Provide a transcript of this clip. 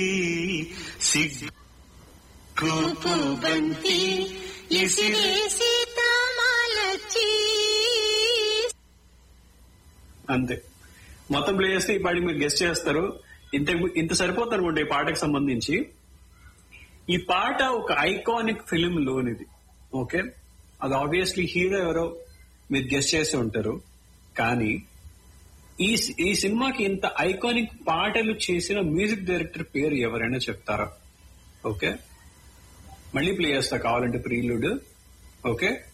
సిగ్గు బంతి ఎసిరే సీతామాలచ్చి అంతే మొత్తం ప్లే చేస్తే ఈ పాటకి మీరు గెస్ట్ చేస్తారు ఇంత ఇంత సరిపోతారు అనుకుంటే ఈ పాటకు సంబంధించి ఈ పాట ఒక ఐకానిక్ ఫిలిం లోనిది ఓకే అది ఆబ్వియస్లీ హీరో ఎవరో మీరు గెస్ట్ చేసి ఉంటారు కానీ ఈ ఈ సినిమాకి ఇంత ఐకానిక్ పాటలు చేసిన మ్యూజిక్ డైరెక్టర్ పేరు ఎవరైనా చెప్తారా ఓకే మళ్ళీ ప్లే చేస్తా కావాలంటే ప్రీలుడ్ ఓకే